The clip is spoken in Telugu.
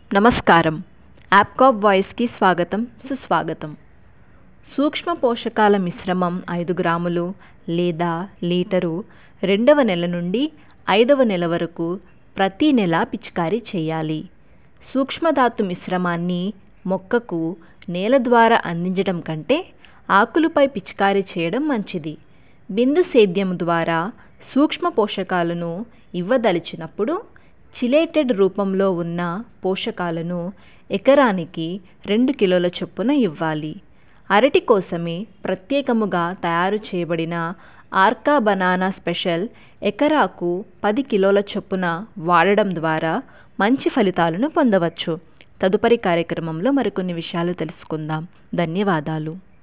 నమస్కారం యాప్కాప్ వాయిస్కి స్వాగతం సుస్వాగతం సూక్ష్మ పోషకాల మిశ్రమం ఐదు గ్రాములు లేదా లీటరు రెండవ నెల నుండి ఐదవ నెల వరకు ప్రతీ నెల పిచికారీ చేయాలి సూక్ష్మధాతు మిశ్రమాన్ని మొక్కకు నేల ద్వారా అందించడం కంటే ఆకులపై పిచికారీ చేయడం మంచిది బిందు సేద్యం ద్వారా సూక్ష్మ పోషకాలను ఇవ్వదలిచినప్పుడు చిలేటెడ్ రూపంలో ఉన్న పోషకాలను ఎకరానికి రెండు కిలోల చొప్పున ఇవ్వాలి అరటి కోసమే ప్రత్యేకముగా తయారు చేయబడిన ఆర్కా బనానా స్పెషల్ ఎకరాకు పది కిలోల చొప్పున వాడడం ద్వారా మంచి ఫలితాలను పొందవచ్చు తదుపరి కార్యక్రమంలో మరికొన్ని విషయాలు తెలుసుకుందాం ధన్యవాదాలు